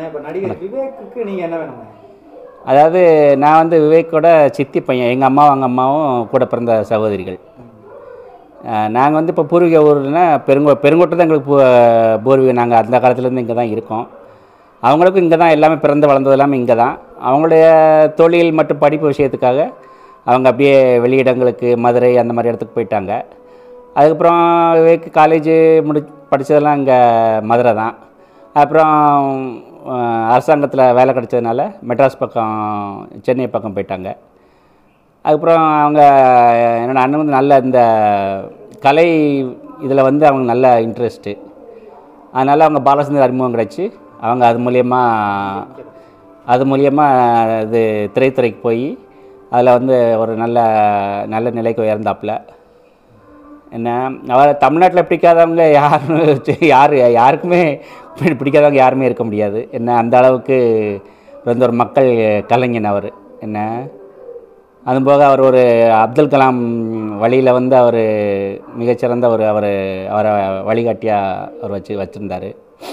இப்போ நடிகர் விவேக்குக்கு நீங்கள் என்ன வேணுங்க அதாவது நான் வந்து விவேக்கோட சித்தி பையன் எங்கள் அம்மாவும் அவங்க அம்மாவும் கூட பிறந்த சகோதரிகள் நாங்கள் வந்து இப்போ பூர்வீக ஊர்னா பெருங்கோ பெருங்கோட்டை தான் எங்களுக்கு பூ- பூர்வீகம் நாங்கள் அந்த காலத்துலேருந்து இங்கே தான் இருக்கோம் அவங்களுக்கும் இங்கே தான் எல்லாமே பிறந்து வளர்ந்தது எல்லாமே இங்கே தான் அவங்களுடைய தொழில் மற்றும் படிப்பு விஷயத்துக்காக அவங்க அப்படியே வெளியிடங்களுக்கு மதுரை அந்த மாதிரி இடத்துக்கு போயிட்டாங்க அதுக்கப்புறம் விவேக் காலேஜ் முடி படித்ததெல்லாம் இங்கே மதுரை தான் அப்புறம் அரசாங்கத்தில் வேலை கிடைச்சதுனால மெட்ராஸ் பக்கம் சென்னை பக்கம் போயிட்டாங்க அதுக்கப்புறம் அவங்க என்னோட அண்ணன் வந்து நல்ல இந்த கலை இதில் வந்து அவங்க நல்ல இன்ட்ரெஸ்ட்டு அதனால் அவங்க பாலச்சந்தர் அறிமுகம் கிடச்சி அவங்க அது மூலயமா அது மூலயமா இது திரைத்துறைக்கு போய் அதில் வந்து ஒரு நல்ல நல்ல நிலைக்கு உயர்ந்தாப்புல என்ன அவர் தமிழ்நாட்டில் பிடிக்காதவங்க யாரும் யார் யாருக்குமே பி- பிடிக்காதவங்க யாருமே இருக்க முடியாது என்ன அந்த அளவுக்கு வந்து ஒரு மக்கள் கலைஞன் அவர் என்ன அதுபோக அவர் ஒரு அப்துல் கலாம் வழியில் வந்து அவர் மிகச்சிறந்த ஒரு அவர் அவரை வழிகாட்டியாக அவர் வச்சு வச்சுருந்தார்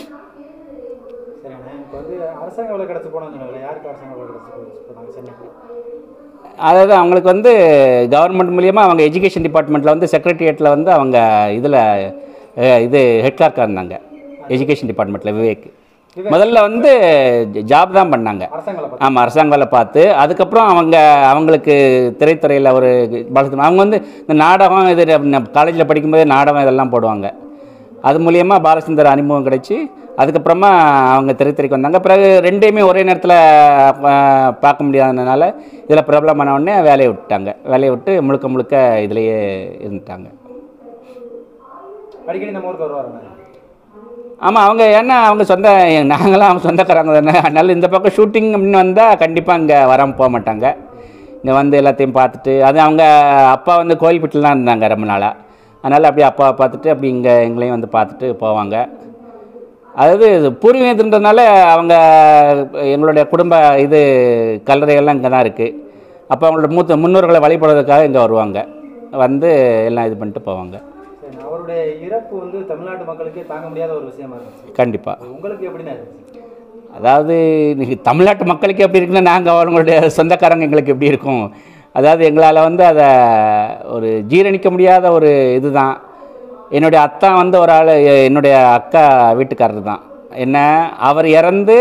சரிண்ணே இப்போ வந்து அரசாங்க வேலை கிடச்சி போனான்னு சொன்னாங்களே யாருக்கு அரசாங்க வேலை கிடச்சி போனாங்க சென்னைக்கு அதாவது அவங்களுக்கு வந்து கவர்மெண்ட் மூலியமாக அவங்க எஜுகேஷன் டிபார்ட்மெண்ட்டில் வந்து செக்ரட்டரியேட்டில் வந்து அவங்க இதில் இது ஹெட் கிளார்க்காக இருந்தாங்க எஜுகேஷன் டிபார்ட்மெண்ட்டில் விவேக் முதல்ல வந்து ஜாப் தான் பண்ணாங்க அரசாங்க வேலை ஆமாம் அரசாங்க வேலை பார்த்து அதுக்கப்புறம் அவங்க அவங்களுக்கு திரைத்துறையில் ஒரு பாலத்து அவங்க வந்து இந்த நாடகம் இது காலேஜில் படிக்கும்போதே நாடகம் இதெல்லாம் போடுவாங்க அது மூலியமா பாலச்சந்தர் அறிமுகம் கிடைச்சி அதுக்கப்புறமா அவங்க திரைத்துறைக்கு வந்தாங்க பிறகு ரெண்டையுமே ஒரே நேரத்தில் பார்க்க முடியாததுனால இதில் பிரபலமான உடனே வேலையை விட்டுட்டாங்க வேலையை விட்டு முழுக்க முழுக்க இதிலேயே இருந்துட்டாங்க அடிக்கடி நம்ம ஊருக்கு வருவாருண்ணே ஆமாம் அவங்க ஏன்னா அவங்க சொந்த நாங்களாம் அவங்க சொந்தக்காரங்க தானே அதனால இந்த பக்கம் ஷூட்டிங் அப்படின்னு வந்தால் கண்டிப்பாக இங்கே வராமல் போக மாட்டாங்க இங்கே வந்து எல்லாத்தையும் பார்த்துட்டு அது அவங்க அப்பா வந்து கோயில்பட்டில் தான் இருந்தாங்க ரொம்ப நாளாக அதனால் அப்படியே அப்பாவை பார்த்துட்டு அப்படி இங்கே எங்களையும் வந்து பார்த்துட்டு போவாங்க அதாவது இது பூர்வீகத்துன்றதுனால அவங்க எங்களுடைய குடும்ப இது கல்லறைகள்லாம் இங்கே தான் இருக்குது அப்போ அவங்களோட மூத்த முன்னோர்களை வழிபடுறதுக்காக இங்கே வருவாங்க வந்து எல்லாம் இது பண்ணிட்டு போவாங்க சரி அவருடைய இறப்பு வந்து தமிழ்நாட்டு மக்களுக்கே தாங்க முடியாத ஒரு விஷயமா இருந்துச்சு கண்டிப்பாக உங்களுக்கு எப்படிண்ணே இருந்துச்சு அதாவது இன்னைக்கு தமிழ்நாட்டு மக்களுக்கு எப்படி இருக்குன்னா நாங்கள் அவங்களுடைய சொந்தக்காரங்க எங்களுக்கு எப்படி இருக்கும் அதாவது எங்களால் வந்து அதை ஒரு ஜீரணிக்க முடியாத ஒரு இதுதான் என்னுடைய அத்தான் வந்து ஒரு ஆள் என்னுடைய அக்கா வீட்டுக்காரர் தான் என்ன அவர் இறந்து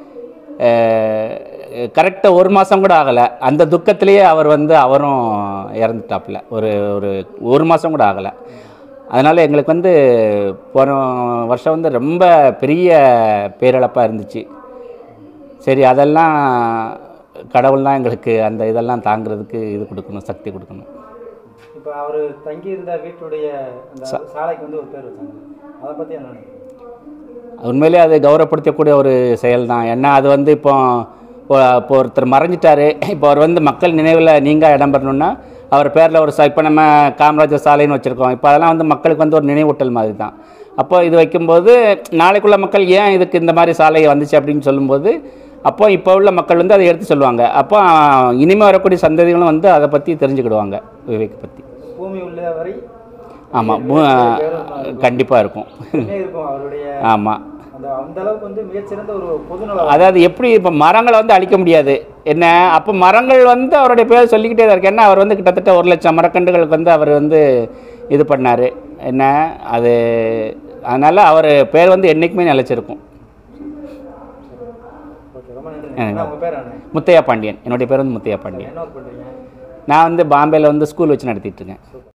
கரெக்டாக ஒரு மாதம் கூட ஆகலை அந்த துக்கத்திலேயே அவர் வந்து அவரும் இறந்துட்டாப்புல ஒரு ஒரு ஒரு மாதம் கூட ஆகலை அதனால் எங்களுக்கு வந்து போன வருஷம் வந்து ரொம்ப பெரிய பேரிழப்பாக இருந்துச்சு சரி அதெல்லாம் கடவுள் தான் எங்களுக்கு அந்த இதெல்லாம் தாங்கிறதுக்கு இது கொடுக்கணும் சக்தி கொடுக்கணும் இப்போ அவர் தங்கியிருந்த வீட்டுடைய அந்த சாலைக்கு வந்து ஒரு பேர் வச்சாங்க அதை பற்றி என்ன நினைக்கிறீங்க? உண்மையிலே அது கௌரவப்படுத்தக்கூடிய ஒரு செயல் தான் ஏன்னா அது வந்து இப்போ இப்போ இப்போ ஒருத்தர் மறைஞ்சிட்டாரு இப்போ அவர் வந்து மக்கள் நினைவில் நீங்கள் இடம் பெறணும்னா அவர் பேரில் ஒரு ச இப்போ நம்ம காமராஜர் சாலைன்னு வச்சுருக்கோம் இப்போ அதெல்லாம் வந்து மக்களுக்கு வந்து ஒரு நினைவூட்டல் மாதிரி தான் அப்போ இது வைக்கும்போது நாளைக்குள்ள மக்கள் ஏன் இதுக்கு இந்த மாதிரி சாலை வந்துச்சு அப்படின்னு சொல்லும்போது அப்போ இப்போ உள்ள மக்கள் வந்து அதை எடுத்து சொல்லுவாங்க அப்போ இனிமேல் வரக்கூடிய சந்ததிகளும் வந்து அதை பற்றி தெரிஞ்சுக்கிடுவாங்க விவேக் பற்றி பூமி உள்ள வரை ஆமாம் கண்டிப்பாக இருக்கும் என்ன இருக்கும் அவருடைய ஆமாம் அந்த அந்த அளவுக்கு வந்து மிகச்சிறந்த ஒரு பொதுநல அதாவது எப்படி இப்போ மரங்களை வந்து அழிக்க முடியாது என்ன அப்போ மரங்கள் வந்து அவருடைய பேர் சொல்லிக்கிட்டே தான் இருக்கு என்ன அவர் வந்து கிட்டத்தட்ட ஒரு லட்சம் மரக்கன்றுகளுக்கு வந்து அவர் வந்து இது பண்ணார் என்ன அது அதனால் அவர் பேர் வந்து என்றைக்குமே நிலச்சிருக்கும் ஓகே ரொம்ப நன்றி அண்ணா, உங்க பேர் என்ன முத்தையா பாண்டியன் என்னுடைய பேர் வந்து முத்தையா பாண்டியன் என்ன ஒர்க் பண்ணுறீங்க நான் வந்து பாம்பேயில் வந்து ஸ்கூல் வச்சு நடத்திட்டு இருக்கேன்